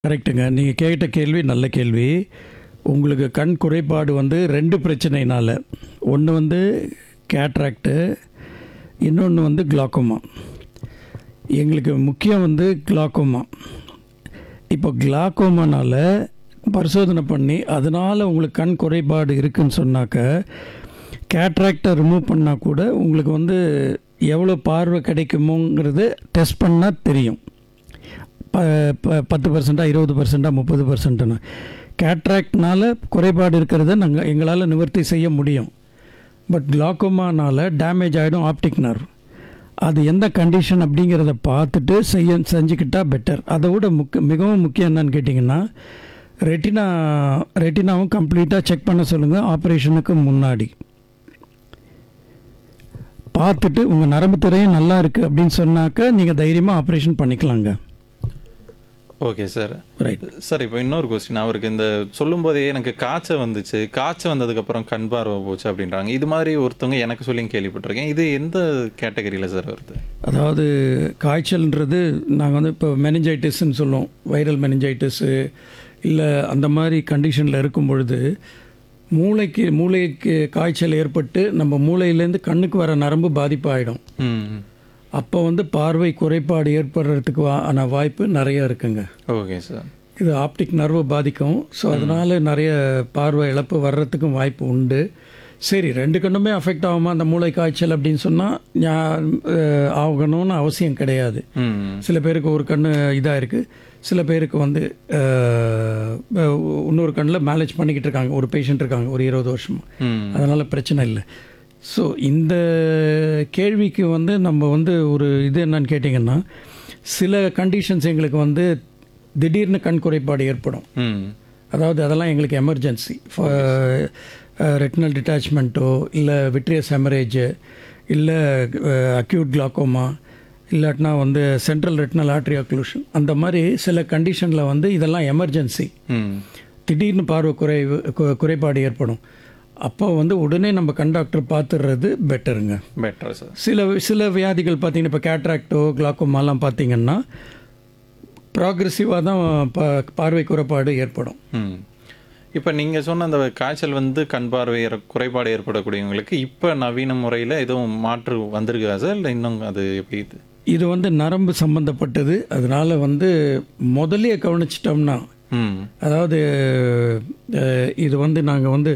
கரெக்ட்டுங்க நீங்கள் கேட்ட கேள்வி நல்ல கேள்வி உங்களுக்கு கண் குறைபாடு வந்து ரெண்டு பிரச்சனைனால ஒன்று வந்து கேட்ராக்டு இன்னொன்று வந்து கிளாக்கோமா எங்களுக்கு முக்கியம் வந்து கிளாக்கோமா இப்போ கிளாக்கோமானால பரிசோதனை பண்ணி அதனால் உங்களுக்கு கண் குறைபாடு இருக்குன்னு சொன்னாக்க கேட்ராக்டை ரிமூவ் பண்ணால் கூட உங்களுக்கு வந்து எவ்வளோ பார்வை கிடைக்குமோங்கிறது டெஸ்ட் பண்ணால் தெரியும் ப ப- பத்து பர்சண்டா இருபது பர்சண்டா முப்பது பர்சன்ட்னு கேட்ராக்ட்னால குறைபாடு இருக்கிறத நாங்கள் எங்களால் நிவர்த்தி செய்ய முடியும் பட் கிளாக்கோமானால டேமேஜ் ஆகிடும் ஆப்டிக் நர்வ் அது எந்த கண்டிஷன் அப்படிங்கிறத பார்த்துட்டு செய்ய செஞ்சுக்கிட்டா பெட்டர் அதை விட முக்க மிகவும் முக்கியம் என்னன்னு கேட்டிங்கன்னா ரெட்டினா ரெட்டினாவும் கம்ப்ளீட்டாக செக் பண்ண சொல்லுங்கள் ஆப்ரேஷனுக்கு முன்னாடி பார்த்துட்டு உங்கள் நரம்பு திரையும் நல்லா இருக்குது அப்படின்னு சொன்னாக்க நீங்கள் தைரியமாக ஆப்ரேஷன் பண்ணிக்கலாங்க ஓகே சார் ரைட் சார் இப்போ இன்னொரு கொஸ்டின் அவருக்கு இந்த சொல்லும்போதே எனக்கு காய்ச்சல் வந்துச்சு காய்ச்சல் வந்ததுக்கப்புறம் கண் பார்வை போச்சு அப்படின்றாங்க இது மாதிரி ஒருத்தவங்க எனக்கு சொல்லி கேள்விப்பட்டிருக்கேன் இது எந்த கேட்டகரியில் சார் வருது அதாவது காய்ச்சல்ன்றது நாங்கள் வந்து இப்போ மெனிஞ்சைட்டிஸ்ன்னு சொல்லுவோம் வைரல் மெனிஞ்சைட்டிஸு இல்லை அந்த மாதிரி கண்டிஷனில் இருக்கும் பொழுது மூளைக்கு மூளைக்கு காய்ச்சல் ஏற்பட்டு நம்ம மூளையிலேருந்து கண்ணுக்கு வர நரம்பு பாதிப்பாயிடும் ம் அப்போ வந்து பார்வை குறைபாடு ஏற்படுறதுக்கு வா- ஆன வாய்ப்பு நிறைய இருக்குங்க ஓகே சார் இது ஆப்டிக் நர்வு பாதிக்கும் ஸோ அதனால் நிறைய பார்வை இழப்பு வர்றதுக்கும் வாய்ப்பு உண்டு சரி ரெண்டு கண்ணுமே அஃபெக்ட் ஆகுமா அந்த மூளை காய்ச்சல் அப்படின்னு சொன்னால் ஆகணும்னு அவசியம் கிடையாது ம் சில பேருக்கு ஒரு கண்ணு இதாக இருக்குது சில பேருக்கு வந்து அஹ், அஹ், இன்னொரு கண்ணில் மேனேஜ் பண்ணிக்கிட்டு இருக்காங்க ஒரு பேஷண்ட் இருக்காங்க ஒரு இருபது வருஷமா ம் அதனால் பிரச்சனை இல்லை ஸோ இந்த கேள்விக்கு வந்து நம்ம வந்து ஒரு இது என்னன்னு கேட்டிங்கன்னா சில கண்டிஷன்ஸ் எங்களுக்கு வந்து திடீர்னு கண் குறைபாடு ஏற்படும் ம் அதாவது அதெல்லாம் எங்களுக்கு எமர்ஜென்சி ரெட்டினல் டிட்டாச்மெண்ட்டோ இல்லை விட்ரியஸ் ஹெமரேஜு இல்லை அக்யூட் கிளாக்கோமா இல்லாட்டினா வந்து சென்ட்ரல் ரெட்டினல் ஆர்ட்ரி அக்ளூஷன் அந்த மாதிரி சில கண்டிஷனில் வந்து இதெல்லாம் எமர்ஜென்சி ம் திடீர்னு பார்வை குறைவு கு- குறைபாடு ஏற்படும் அப்போ வந்து உடனே நம்ம கண் டாக்டர் பார்த்துடுறது பெட்டருங்க பெட்டர் சார் சில சில வியாதிகள் பார்த்தீங்கன்னா இப்போ கேட்ராக்டோ கிளாக்கோமாலாம் பார்த்தீங்கன்னா ப்ராக்ரெசிவாக தான் பா பார்வை குறைபாடு ஏற்படும் ம் இப்போ நீங்கள் சொன்ன அந்த காய்ச்சல் வந்து கண் பார்வை ஏற- குறைபாடு ஏற்படக்கூடியவங்களுக்கு இப்போ நவீன முறையில் எதுவும் மாற்று வந்திருக்கா சார் இல்லை இன்னும் அது எப்படி இது இது வந்து நரம்பு சம்பந்தப்பட்டது அதனால வந்து முதல்லயே கவனிச்சிட்டோம்னா ம் அதாவது அஹ், இது வந்து நாங்கள் வந்து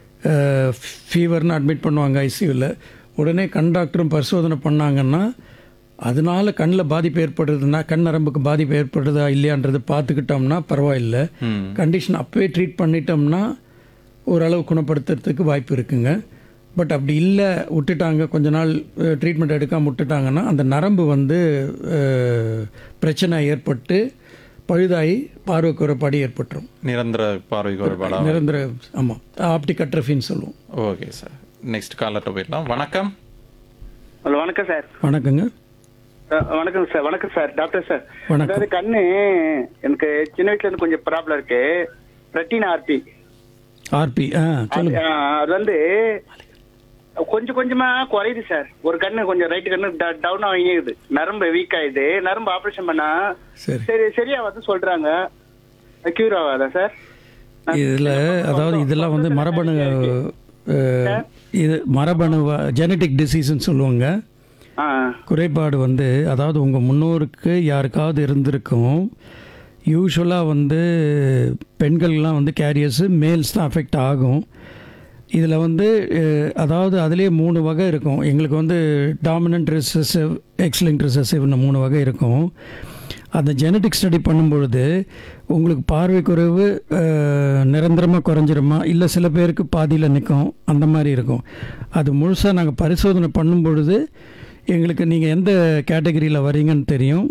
ஃபீவர்னு அட்மிட் பண்ணுவாங்க ஐசியூவில் உடனே கண் டாக்டரும் பரிசோதனை பண்ணாங்கன்னா அதனால கண்ணில் பாதிப்பு ஏற்படுறதுன்னா கண் நரம்புக்கு பாதிப்பு ஏற்படுறதா இல்லையான்றது பார்த்துக்கிட்டோம்னா பரவாயில்ல ம் கண்டிஷன் அப்பவே ட்ரீட் பண்ணிட்டோம்னா ஓரளவு குணப்படுத்துறதுக்கு வாய்ப்பு இருக்குங்க பட் அப்படி இல்லை விட்டுட்டாங்க கொஞ்ச நாள் ட்ரீட்மெண்ட் எடுக்காமல் விட்டுட்டாங்கன்னா அந்த நரம்பு வந்து அஹ், பிரச்சனை ஏற்பட்டு பழுதாகி பார்வை குறைபாடு ஏற்பட்டுரும் நிரந்தர பார்வை குறைபாடா நிரந்தர ஆமாம் ஆப்டிக் அட்ரஃபின்னு சொல்லுவோம் ஓகே சார் நெக்ஸ்ட் காலர்கிட்ட போயிடலாம் வணக்கம் ஹலோ வணக்கம் சார் வணக்கங்க அஹ், வணக்கம் சார் வணக்கம் சார் டாக்டர் சார் வணக்கம். அதாவது கண்ணு எனக்கு சின்ன வயசுல இருந்து கொஞ்சம் ப்ராப்ளம் இருக்கு ரெட்டினா ஆர்பி ஆர்பி ஆ சொல்லுங்க அது வந்து கொஞ்சம் கொஞ்சமா குறையுது சார் ஒரு கண்ணு கொஞ்சம் ரைட்டு கண்ணு டவுன் ஆகிடுது நரம்பு வீக் ஆயிடுது நரம்பு ஆபரேஷன் பண்ணா சரி சரி சரியா வந்து சொல்றாங்க கியூர் ஆகாதா சார் இதில் அதாவது இதெல்லாம் வந்து மரபணு அஹ், இது மரபணு ஜெனட்டிக் டிசீஸ்ன்னு சொல்லுவாங்க ஆ குறைபாடு வந்து அதாவது உங்கள் முன்னோருக்கு யாருக்காவது இருந்திருக்கும் யூஸ்வலாக வந்து பெண்கள்லாம் வந்து கேரியர்ஸு மேல்ஸ் தான் அஃபெக்ட் ஆகும் இதில் வந்து அஹ், அதாவது அதுலேயே மூணு வகை இருக்கும் எங்களுக்கு வந்து டாமினன்ட் ரிசசிவ் எக்ஸலிங் ரிசசிவ்னு மூணு வகை இருக்கும் அந்த ஜெனட்டிக் ஸ்டடி பண்ணும்பொழுது உங்களுக்கு பார்வை குறைவு நிரந்தரமாக குறைஞ்சிருமா இல்லை சில பேருக்கு பாதியில் நிற்கும் அந்த மாதிரி இருக்கும் அது முழுசாக நாங்கள் பரிசோதனை பண்ணும் பொழுது எங்களுக்கு நீங்கள் எந்த கேட்டகரியில் வரீங்கன்னு தெரியும்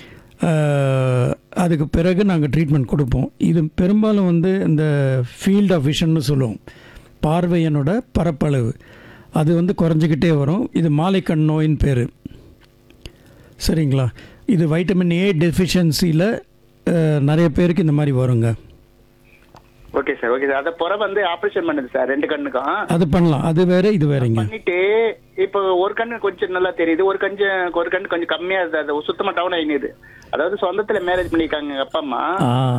அஹ், அதுக்கு பிறகு நாங்கள் ட்ரீட்மெண்ட் கொடுப்போம் இது பெரும்பாலும் வந்து இந்த ஃபீல்ட் ஆஃப் விஷன்னு சொல்லுவோம் பார்வையனோட பரப்பளவு அது வந்து குறைஞ்சிக்கிட்டே வரும் இது மாலைக்கண் நோயின் பேர் சரிங்களா இது வைட்டமின் ஏ டெஃபிஷியன்சியில் நிறைய பேருக்கு இந்த மாதிரி வருங்க ஓகே சார் ஓகே சார் அதை புற வந்து ஆபரேஷன் பண்ணுது சார் ரெண்டு கண்ணுக்கும் அது பண்ணலாம் அது வேற இது வேறங்க பண்ணிட்டு இப்போ ஒரு கண்ணு கொஞ்சம் நல்லா தெரியுது ஒரு கொஞ்சம் ஒரு கண்ணு கொஞ்சம் கம்மியா இருந்தது அது சுத்தமா டவுன் ஆயிடுது அதாவது சொந்தத்துல மேரேஜ் பண்ணிருக்காங்க எங்க அப்பா அம்மா ஆ